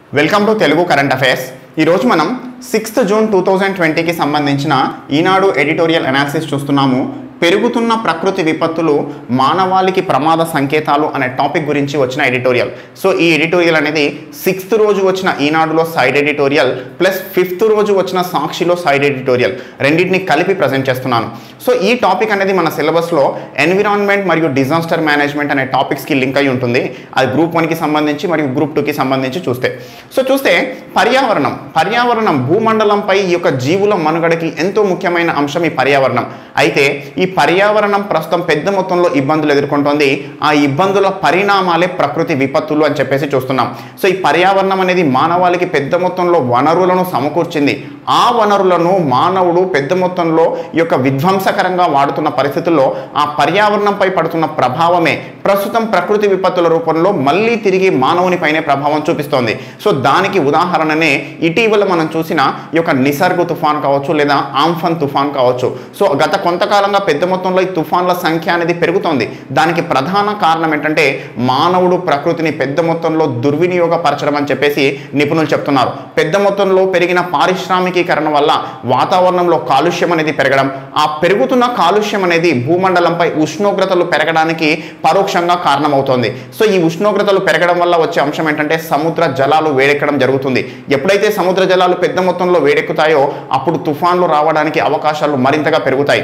welcome to Telugu current affairs ఈరోజు మనం sixth June two thousand ట్వంటీకి సంబంధించిన ఈనాడు ఎడిటోరియల్ అనాలిసిస్ చూస్తున్నాము పెరుగుతున్న ప్రకృతి విపత్తులు మానవాళికి ప్రమాద సంకేతాలు అనే టాపిక్ గురించి వచ్చిన ఎడిటోరియల్ సో ఈ ఎడిటోరియల్ అనేది సిక్స్త్ రోజు వచ్చిన ఈనాడులో సైడ్ ఎడిటోరియల్ ప్లస్ ఫిఫ్త్ రోజు వచ్చిన సాక్షిలో సైడ్ ఎడిటోరియల్ రెండింటిని కలిపి ప్రజెంట్ చేస్తున్నాను సో ఈ టాపిక్ అనేది మన సిలబస్లో ఎన్విరాన్మెంట్ మరియు డిజాస్టర్ మేనేజ్మెంట్ అనే టాపిక్స్కి లింక్ అయి ఉంటుంది అది గ్రూప్ వన్కి సంబంధించి మరియు గ్రూప్ టూకి సంబంధించి చూస్తే సో చూస్తే పర్యావరణం పర్యావరణం భూమండలంపై ఈ యొక్క జీవుల మనుగడకి ఎంతో ముఖ్యమైన అంశం ఈ పర్యావరణం అయితే ఈ పర్యావరణం ప్రస్తుతం పెద్ద మొత్తంలో ఇబ్బందులు ఎదుర్కొంటోంది ఆ ఇబ్బందుల పరిణామాలే ప్రకృతి విపత్తులు అని చెప్పేసి చూస్తున్నాం సో ఈ పర్యావరణం అనేది మానవాళికి పెద్ద మొత్తంలో వనరులను సమకూర్చింది ఆ వనరులను మానవుడు పెద్ద మొత్తంలో ఈ యొక్క విధ్వంసకరంగా వాడుతున్న పరిస్థితుల్లో ఆ పర్యావరణంపై పడుతున్న ప్రభావమే ప్రస్తుతం ప్రకృతి విపత్తుల రూపంలో మళ్ళీ తిరిగి మానవునిపైనే ప్రభావం చూపిస్తోంది సో దానికి ఉదాహరణనే ఇటీవల మనం చూసిన ఈ యొక్క నిసర్గు తుఫాన్ కావచ్చు లేదా ఆంఫన్ తుఫాన్ కావచ్చు సో గత కొంతకాలంగా పెద్ద మొత్తంలో ఈ తుఫాన్ల సంఖ్య అనేది పెరుగుతోంది దానికి ప్రధాన కారణం ఏంటంటే మానవుడు ప్రకృతిని పెద్ద మొత్తంలో దుర్వినియోగపరచడం అని చెప్పేసి నిపుణులు చెప్తున్నారు పెద్ద మొత్తంలో పెరిగిన పారిశ్రామికీకరణ వల్ల వాతావరణంలో కాలుష్యం అనేది పెరగడం ఆ పెరుగుతున్న కాలుష్యం అనేది భూమండలంపై ఉష్ణోగ్రతలు పెరగడానికి పరోక్షంగా కారణమవుతోంది సో ఈ ఉష్ణోగ్రతలు పెరగడం వల్ల వచ్చే అంశం ఏంటంటే సముద్ర జలాలు వేడెక్కడం జరుగుతుంది ఎప్పుడైతే సముద్ర జలాలు పెద్ద మొత్తంలో వేడెక్కుతాయో అప్పుడు తుఫాన్లు రావడానికి అవకాశాలు మరింతగా పెరుగుతాయి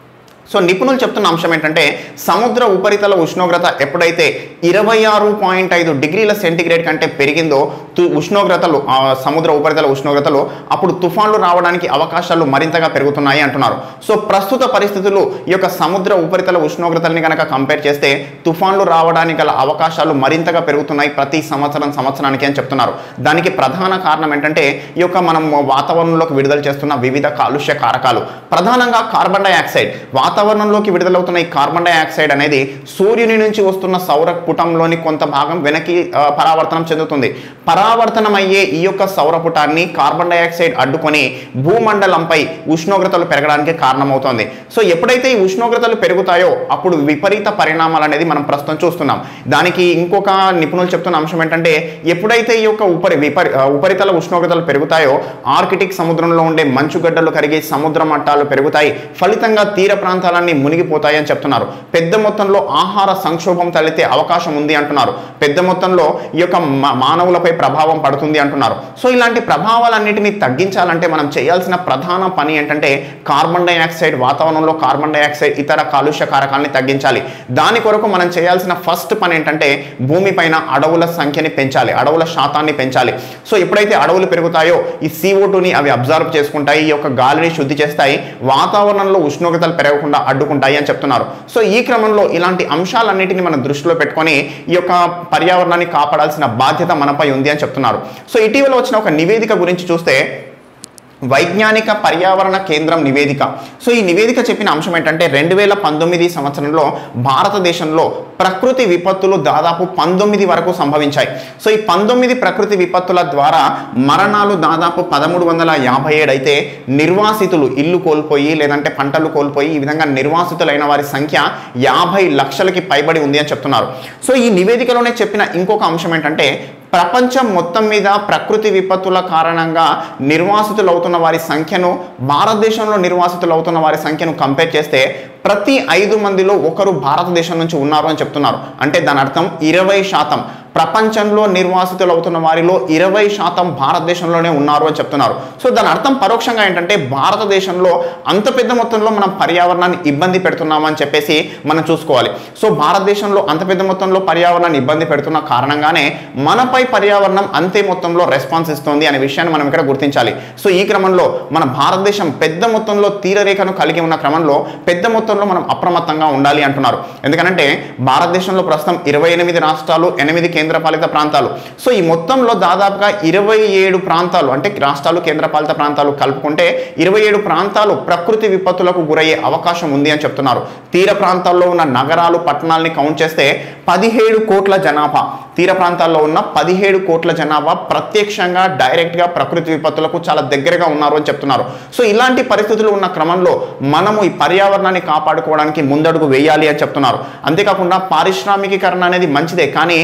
సో నిపుణులు చెప్తున్న అంశం ఏంటంటే సముద్ర ఉపరితల ఉష్ణోగ్రత ఎప్పుడైతే ఇరవై ఆరు పాయింట్ ఐదు డిగ్రీల సెంటిగ్రేడ్ కంటే పెరిగిందో తు ఉష్ణోగ్రతలు ఆ సముద్ర ఉపరితల ఉష్ణోగ్రతలు అప్పుడు తుఫాన్లు రావడానికి అవకాశాలు మరింతగా పెరుగుతున్నాయి అంటున్నారు సో ప్రస్తుత పరిస్థితులు ఈ యొక్క సముద్ర ఉపరితల ఉష్ణోగ్రతల్ని కనుక కంపేర్ చేస్తే తుఫాన్లు రావడానికి గల అవకాశాలు మరింతగా పెరుగుతున్నాయి ప్రతి సంవత్సరం సంవత్సరానికి అని చెప్తున్నారు దానికి ప్రధాన కారణం ఏంటంటే ఈ యొక్క మనం వాతావరణంలోకి విడుదల చేస్తున్న వివిధ కాలుష్య కారకాలు ప్రధానంగా కార్బన్ డైఆక్సైడ్ వాతావరణంలోకి విడుదలవుతున్న ఈ కార్బన్ డైఆక్సైడ్ అనేది సూర్యుని నుంచి వస్తున్న సౌర పుటంలోని కొంత భాగం వెనక్కి ఆ, పరావర్తనం చెందుతుంది పరావర్తనం అయ్యే ఈ యొక్క సౌరపుటాన్ని కార్బన్ డైఆక్సైడ్ అడ్డుకొని భూమండలంపై ఉష్ణోగ్రతలు పెరగడానికి కారణమవుతోంది సో ఎప్పుడైతే ఈ ఉష్ణోగ్రతలు పెరుగుతాయో అప్పుడు విపరీత పరిణామాలు అనేది మనం ప్రస్తుతం చూస్తున్నాం దానికి ఇంకొక నిపుణులు చెప్తున్న అంశం ఏంటంటే ఎప్పుడైతే ఈ యొక్క ఉపరి విపరి ఆ, ఉపరితల ఉష్ణోగ్రతలు పెరుగుతాయో ఆర్కిటిక్ సముద్రంలో ఉండే మంచుగడ్డలు కరిగి సముద్ర మట్టాలు పెరుగుతాయి ఫలితంగా తీర ప్రాంతాలన్నీ మునిగిపోతాయి అని చెప్తున్నారు పెద్ద మొత్తంలో ఆహార సంక్షోభం తలెత్తే అవకాశం ఉంది అంటున్నారు పెద్ద మొత్తంలో ఈ యొక్క మా- మానవులపై ప్రభావం పడుతుంది అంటున్నారు సో ఇలాంటి ప్రభావాలన్నిటిని తగ్గించాలంటే మనం చేయాల్సిన ప్రధాన పని ఏంటంటే కార్బన్ డైఆక్సైడ్ వాతావరణంలో కార్బన్ డైఆక్సైడ్ ఇతర కాలుష్య కారకాలని తగ్గించాలి దాని కొరకు మనం చేయాల్సిన ఫస్ట్ పని ఏంటంటే భూమిపైన అడవుల సంఖ్యని పెంచాలి అడవుల శాతాన్ని పెంచాలి సో ఎప్పుడైతే అడవులు పెరుగుతాయో ఈ CO2 టూని అవి అబ్జర్వ్ చేసుకుంటాయి ఈ యొక్క గాలిని శుద్ధి చేస్తాయి వాతావరణంలో ఉష్ణోగ్రతలు పెరగకుండా అడ్డుకుంటాయి అని చెప్తున్నారు సో ఈ క్రమంలో ఇలాంటి అంశాలన్నిటిని మనం దృష్టిలో పెట్టుకొని ఈ యొక్క పర్యావరణాన్ని కాపాడాల్సిన బాధ్యత మనపై ఉంది అని చెప్తున్నారు సో ఇటీవల వచ్చిన ఒక నివేదిక గురించి చూస్తే వైజ్ఞానిక పర్యావరణ కేంద్రం నివేదిక సో ఈ నివేదిక చెప్పిన అంశం ఏంటంటే రెండు వేల పంతొమ్మిది సంవత్సరంలో భారతదేశంలో ప్రకృతి విపత్తులు దాదాపు పంతొమ్మిది వరకు సంభవించాయి సో ఈ పంతొమ్మిది ప్రకృతి విపత్తుల ద్వారా మరణాలు దాదాపు పదమూడు వందల యాభై ఏడు అయితే నిర్వాసితులు ఇల్లు కోల్పోయి లేదంటే పంటలు కోల్పోయి ఈ విధంగా నిర్వాసితులైన వారి సంఖ్య యాభై లక్షలకి పైబడి ఉంది అని చెప్తున్నారు సో ఈ నివేదికలోనే చెప్పిన ఇంకొక అంశం ఏంటంటే ప్రపంచం మొత్తం మీద ప్రకృతి విపత్తుల కారణంగా నిర్వాసితులు అవుతున్న వారి సంఖ్యను భారతదేశంలో నిర్వాసితులు అవుతున్న వారి సంఖ్యను కంపేర్ చేస్తే ప్రతి ఐదు మందిలో ఒకరు భారతదేశం నుంచి ఉన్నారు అని చెప్తున్నారు అంటే దాని అర్థం ఇరవై శాతం ప్రపంచంలో నిర్వాసితులు అవుతున్న వారిలో ఇరవై శాతం భారతదేశంలోనే ఉన్నారు అని చెప్తున్నారు సో దాని అర్థం పరోక్షంగా ఏంటంటే భారతదేశంలో అంత పెద్ద మొత్తంలో మనం పర్యావరణాన్ని ఇబ్బంది పెడుతున్నామని చెప్పేసి మనం చూసుకోవాలి సో భారతదేశంలో అంత పెద్ద మొత్తంలో పర్యావరణాన్ని ఇబ్బంది పెడుతున్న కారణంగానే మనపై పర్యావరణం అంతే మొత్తంలో రెస్పాన్స్ ఇస్తుంది అనే విషయాన్ని మనం ఇక్కడ గుర్తించాలి సో ఈ క్రమంలో మన భారతదేశం పెద్ద మొత్తంలో తీరరేఖను కలిగి ఉన్న క్రమంలో పెద్ద మొత్తంలో మనం అప్రమత్తంగా ఉండాలి అంటున్నారు ఎందుకంటే భారతదేశంలో ప్రస్తుతం ఇరవై ఎనిమిది రాష్ట్రాలు ఎనిమిది కేంద్రపాలిత ప్రాంతాలు సో ఈ మొత్తంలో దాదాపుగా ఇరవై ఏడు ప్రాంతాలు అంటే రాష్ట్రాలు కేంద్రపాలిత ప్రాంతాలు కలుపుకుంటే ఇరవై ఏడు ప్రాంతాలు ప్రకృతి విపత్తులకు గురయ్యే అవకాశం ఉంది అని చెప్తున్నారు తీర ప్రాంతాల్లో ఉన్న నగరాలు పట్టణాలని కౌంట్ చేస్తే పదిహేడు కోట్ల జనాభా తీర ప్రాంతాల్లో ఉన్న పదిహేడు కోట్ల జనాభా ప్రత్యక్షంగా డైరెక్ట్గా ప్రకృతి విపత్తులకు చాలా దగ్గరగా ఉన్నారు అని చెప్తున్నారు సో ఇలాంటి పరిస్థితులు ఉన్న క్రమంలో మనము ఈ పర్యావరణాన్ని కాపాడుకోవడానికి ముందడుగు వేయాలి అని చెప్తున్నారు అంతేకాకుండా పారిశ్రామికీకరణ అనేది మంచిదే కానీ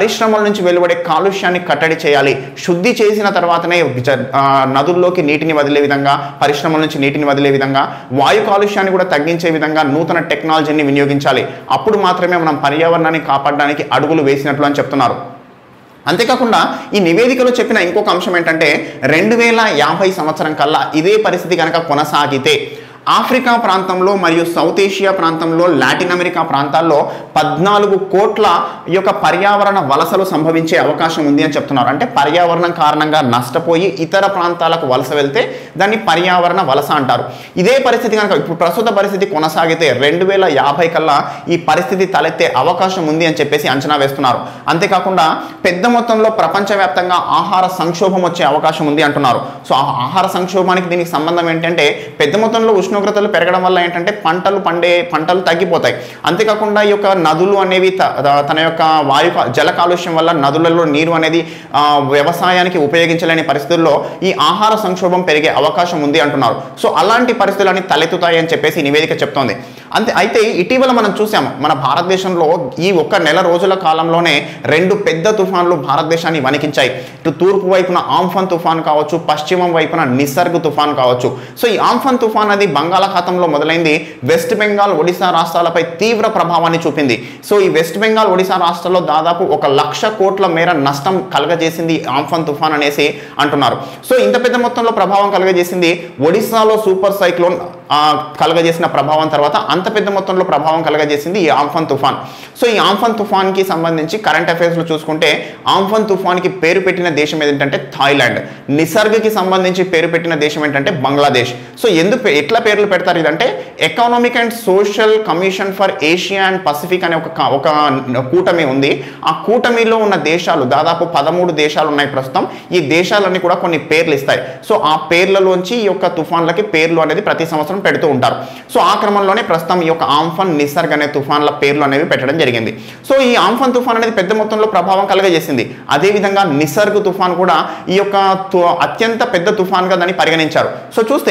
పరిశ్రమల నుంచి వెలువడే కాలుష్యాన్ని కట్టడి చేయాలి శుద్ధి చేసిన తర్వాతనే జ- ఆ, నదుల్లోకి నీటిని వదిలే విధంగా పరిశ్రమల నుంచి నీటిని వదిలే విధంగా వాయు కాలుష్యాన్ని కూడా తగ్గించే విధంగా నూతన టెక్నాలజీని వినియోగించాలి అప్పుడు మాత్రమే మనం పర్యావరణాన్ని కాపాడడానికి అడుగులు వేసినట్లు అని చెప్తున్నారు అంతేకాకుండా ఈ నివేదికలో చెప్పిన ఇంకొక అంశం ఏంటంటే రెండు వేల యాభై సంవత్సరం కల్లా ఇదే పరిస్థితి కనుక కొనసాగితే ఆఫ్రికా ప్రాంతంలో మరియు సౌత్ ఏషియా ప్రాంతంలో లాటిన్ అమెరికా ప్రాంతాల్లో పద్నాలుగు కోట్ల ఈ యొక్క పర్యావరణ వలసలు సంభవించే అవకాశం ఉంది అని చెప్తున్నారు అంటే పర్యావరణం కారణంగా నష్టపోయి ఇతర ప్రాంతాలకు వలస వెళ్తే దాన్ని పర్యావరణ వలస అంటారు ఇదే పరిస్థితి కనుక ఇప్పుడు ప్రస్తుత పరిస్థితి కొనసాగితే రెండు వేల యాభై కల్లా ఈ పరిస్థితి తలెత్తే అవకాశం ఉంది అని చెప్పేసి అంచనా వేస్తున్నారు అంతేకాకుండా పెద్ద మొత్తంలో ప్రపంచవ్యాప్తంగా ఆహార సంక్షోభం వచ్చే అవకాశం ఉంది అంటున్నారు సో ఆ ఆహార సంక్షోభానికి దీనికి సంబంధం ఏంటంటే పెద్ద మొత్తంలో ఉష్ణోగ్రతలు పెరగడం వల్ల ఏంటంటే పంటలు పండే పంటలు తగ్గిపోతాయి అంతేకాకుండా ఈ యొక్క నదులు అనేవి త- త- తన యొక్క వాయు కా- జల కాలుష్యం వల్ల నదులలో నీరు అనేది ఆ, వ్యవసాయానికి ఉపయోగించలేని పరిస్థితుల్లో ఈ ఆహార సంక్షోభం పెరిగే అవకాశం ఉంది అంటున్నారు సో అలాంటి పరిస్థితులన్నీ తలెత్తుతాయి అని చెప్పేసి ఈ నివేదిక చెప్తోంది అంతే అయితే ఇటీవల మనం చూసాము మన భారతదేశంలో ఈ ఒక్క నెల రోజుల కాలంలోనే రెండు పెద్ద తుఫాన్లు భారతదేశాన్ని వణికించాయి ఇటు తూర్పు వైపున ఆంఫన్ తుఫాన్ కావచ్చు పశ్చిమం వైపున నిసర్గ్ తుఫాన్ కావచ్చు సో ఈ ఆంఫన్ తుఫాన్ అది బంగాళాఖాతంలో మొదలైంది వెస్ట్ బెంగాల్ ఒడిశా రాష్ట్రాలపై తీవ్ర ప్రభావాన్ని చూపింది సో ఈ వెస్ట్ బెంగాల్ ఒడిశా రాష్ట్రాల్లో దాదాపు ఒక లక్ష కోట్ల మేర నష్టం కలగజేసింది ఈ ఆంఫన్ తుఫాన్ అనేసి అంటున్నారు సో ఇంత పెద్ద మొత్తంలో ప్రభావం కలగజేసింది ఒడిశాలో సూపర్ సైక్లోన్ ఆ, కలగజేసిన ప్రభావం తర్వాత అంత పెద్ద మొత్తంలో ప్రభావం కలగజేసింది ఈ ఆంఫన్ తుఫాన్ సో ఈ ఆంఫన్ తుఫాన్కి సంబంధించి కరెంట్ అఫైర్స్లో చూసుకుంటే ఆంఫన్ తుఫాన్కి పేరు పెట్టిన దేశం ఏంటంటే థాయిలాండ్ నిసర్గకి సంబంధించి పేరు పెట్టిన దేశం ఏంటంటే బంగ్లాదేశ్ సో ఎందుకు పే- ఎట్లా పేర్లు పెడతారు ఇదంటే economic and social commission for Asia and Pacific అనే ఒక క- ఒక కూటమి ఉంది ఆ కూటమిలో ఉన్న దేశాలు దాదాపు పదమూడు దేశాలు ఉన్నాయి ప్రస్తుతం ఈ దేశాలన్నీ కూడా కొన్ని పేర్లు ఇస్తాయి సో ఆ పేర్లలోంచి ఈ యొక్క తుఫాన్లకి పేర్లు అనేది ప్రతి సంవత్సరం పెడుతూ ఉంటారు సో ఆ క్రమంలోనే ప్రస్తుతం ఈ యొక్క ఆంఫన్ నిసర్గ్ అనే తుఫాన్ల పేర్లు అనేవి పెట్టడం జరిగింది సో ఈ ఆంఫన్ తుఫాన్ అనేది పెద్ద మొత్తంలో ప్రభావం కలగజేసింది అదేవిధంగా నిసర్గ్ తుఫాన్ కూడా ఈ యొక్క తు- అత్యంత పెద్ద తుఫాన్గా దాన్ని పరిగణించారు సో చూస్తే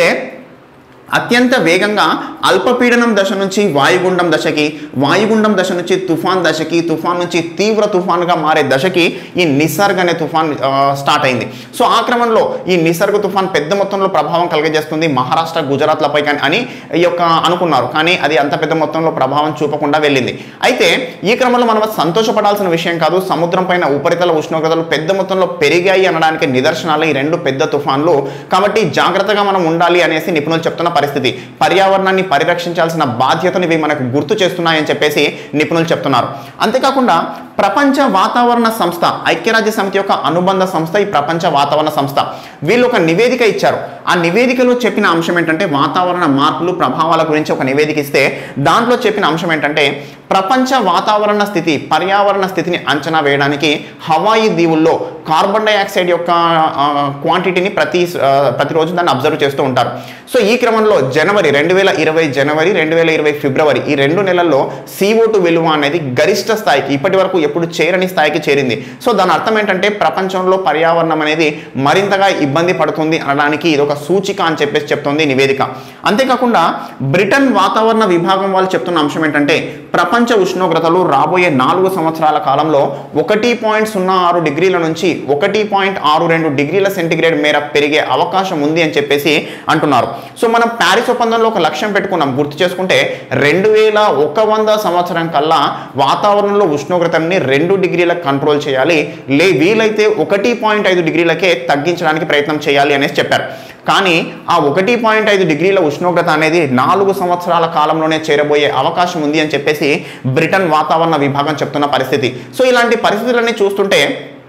అత్యంత వేగంగా అల్పపీడనం దశ నుంచి వాయుగుండం దశకి వాయుగుండం దశ నుంచి తుఫాన్ దశకి తుఫాన్ నుంచి తీవ్ర తుఫాన్గా మారే దశకి ఈ నిసర్గ్ అనే తుఫాన్ ఆ, స్టార్ట్ అయింది సో ఆ క్రమంలో ఈ నిసర్గ్ తుఫాన్ పెద్ద మొత్తంలో ప్రభావం కలగజేస్తుంది మహారాష్ట్ర గుజరాత్లపై కానీ అని ఈ యొక్క అనుకున్నారు కానీ అది అంత పెద్ద మొత్తంలో ప్రభావం చూపకుండా వెళ్ళింది అయితే ఈ క్రమంలో మనం సంతోషపడాల్సిన విషయం కాదు సముద్రం పైన ఉపరితల ఉష్ణోగ్రతలు పెద్ద మొత్తంలో పెరిగాయి అనడానికి నిదర్శనాలు ఈ రెండు పెద్ద తుఫాన్లు కాబట్టి జాగ్రత్తగా మనం ఉండాలి అనేసి నిపుణులు చెప్తున్న పరిస్థితి పర్యావరణాన్ని పరిరక్షించాల్సిన బాధ్యతను ఇవి మనకు గుర్తు చేస్తున్నాయని చెప్పేసి నిపుణులు చెప్తున్నారు అంతేకాకుండా ప్రపంచ వాతావరణ సంస్థ ఐక్యరాజ్య సమితి యొక్క అనుబంధ సంస్థ ఈ ప్రపంచ వాతావరణ సంస్థ వీళ్ళు ఒక నివేదిక ఇచ్చారు ఆ నివేదికలో చెప్పిన అంశం ఏంటంటే వాతావరణ మార్పులు ప్రభావాల గురించి ఒక నివేదిక ఇస్తే దాంట్లో చెప్పిన అంశం ఏంటంటే ప్రపంచ వాతావరణ స్థితి పర్యావరణ స్థితిని అంచనా వేయడానికి హవాయి దీవుల్లో కార్బన్ డైఆక్సైడ్ యొక్క ఆ, క్వాంటిటీని ప్రతి ఆ, ప్రతిరోజు దాన్ని అబ్జర్వ్ చేస్తూ ఉంటారు సో ఈ క్రమంలో జనవరి రెండు వేల ఇరవై జనవరి రెండు వేల ఇరవై ఫిబ్రవరి ఈ రెండు నెలల్లో CO2 విలువ అనేది గరిష్ట స్థాయికి ఇప్పటి వరకు ఎప్పుడు చేరని స్థాయికి చేరింది సో దాని అర్థం ఏంటంటే ప్రపంచంలో పర్యావరణం అనేది మరింతగా ఇబ్బంది పడుతుంది అనడానికి ఇది ఒక సూచిక అని చెప్పేసి చెప్తోంది ఈ నివేదిక అంతేకాకుండా బ్రిటన్ వాతావరణ విభాగం వాళ్ళు చెప్తున్న అంశం ఏంటంటే ప్రపంచ ఉష్ణోగ్రతలు రాబోయే నాలుగు సంవత్సరాల కాలంలో ఒకటి పాయింట్ సున్నా ఆరు డిగ్రీల నుంచి ఒకటి పాయింట్ ఆరు రెండు డిగ్రీల సెంటిగ్రేడ్ మేర పెరిగే అవకాశం ఉంది అని చెప్పేసి అంటున్నారు సో మనం ప్యారిస్ ఒప్పందంలో ఒక లక్ష్యం పెట్టుకున్నాం గుర్తు చేసుకుంటే రెండు వేల ఒక వంద సంవత్సరం కల్లా వాతావరణంలో ఉష్ణోగ్రతని రెండు డిగ్రీలకు కంట్రోల్ చేయాలి లే వీలైతే ఒకటి పాయింట్ ఐదు డిగ్రీలకే తగ్గించడానికి ప్రయత్నం చేయాలి అనేసి చెప్పారు కానీ ఆ ఒకటి పాయింట్ ఐదు డిగ్రీల ఉష్ణోగ్రత అనేది నాలుగు సంవత్సరాల కాలంలోనే చేరబోయే అవకాశం ఉంది అని చెప్పేసి బ్రిటన్ వాతావరణ విభాగం చెప్తున్న పరిస్థితి సో ఇలాంటి పరిస్థితులన్నీ చూస్తుంటే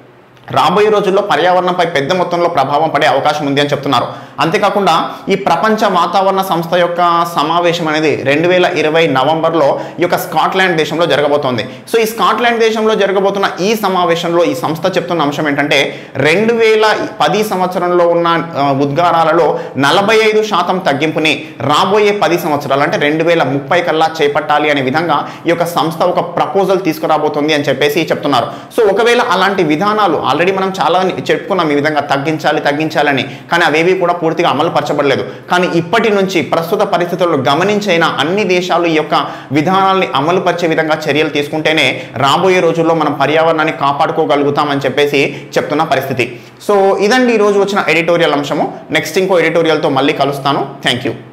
రాబోయే రోజుల్లో పర్యావరణంపై పెద్ద మొత్తంలో ప్రభావం పడే అవకాశం ఉంది అని చెప్తున్నారు అంతేకాకుండా ఈ ప్రపంచ వాతావరణ సంస్థ యొక్క సమావేశం అనేది రెండు వేల ఇరవై నవంబర్లో ఈ యొక్క స్కాట్లాండ్ దేశంలో జరగబోతోంది సో ఈ స్కాట్లాండ్ దేశంలో జరగబోతున్న ఈ సమావేశంలో ఈ సంస్థ చెప్తున్న అంశం ఏంటంటే రెండు వేల పది సంవత్సరంలో ఉన్న ఆ, ఉద్గారాలలో నలభై ఐదు శాతం తగ్గింపుని రాబోయే పది సంవత్సరాలు అంటే రెండు వేల ముప్పై కల్లా చేపట్టాలి అనే విధంగా ఈ యొక్క సంస్థ ఒక ప్రపోజల్ తీసుకురాబోతుంది అని చెప్పేసి చెప్తున్నారు సో ఒకవేళ అలాంటి విధానాలు ఆల్రెడీ మనం చాలా చెప్పుకున్నాం ఈ విధంగా తగ్గించాలి తగ్గించాలని కానీ అవేవి కూడా పూర్తి పూర్తిగా అమలు పరచబడలేదు కానీ ఇప్పటి నుంచి ప్రస్తుత పరిస్థితుల్లో గమనించైన అన్ని దేశాలు ఈ యొక్క విధానాల్ని అమలు పరిచే విధంగా చర్యలు తీసుకుంటేనే రాబోయే రోజుల్లో మనం పర్యావరణాన్ని కాపాడుకోగలుగుతామని చెప్పేసి చెప్తున్న పరిస్థితి సో ఇదండి ఈ రోజు వచ్చిన ఎడిటోరియల్ అంశము నెక్స్ట్ ఇంకో ఎడిటోరియల్తో మళ్ళీ కలుస్తాను థ్యాంక్ యూ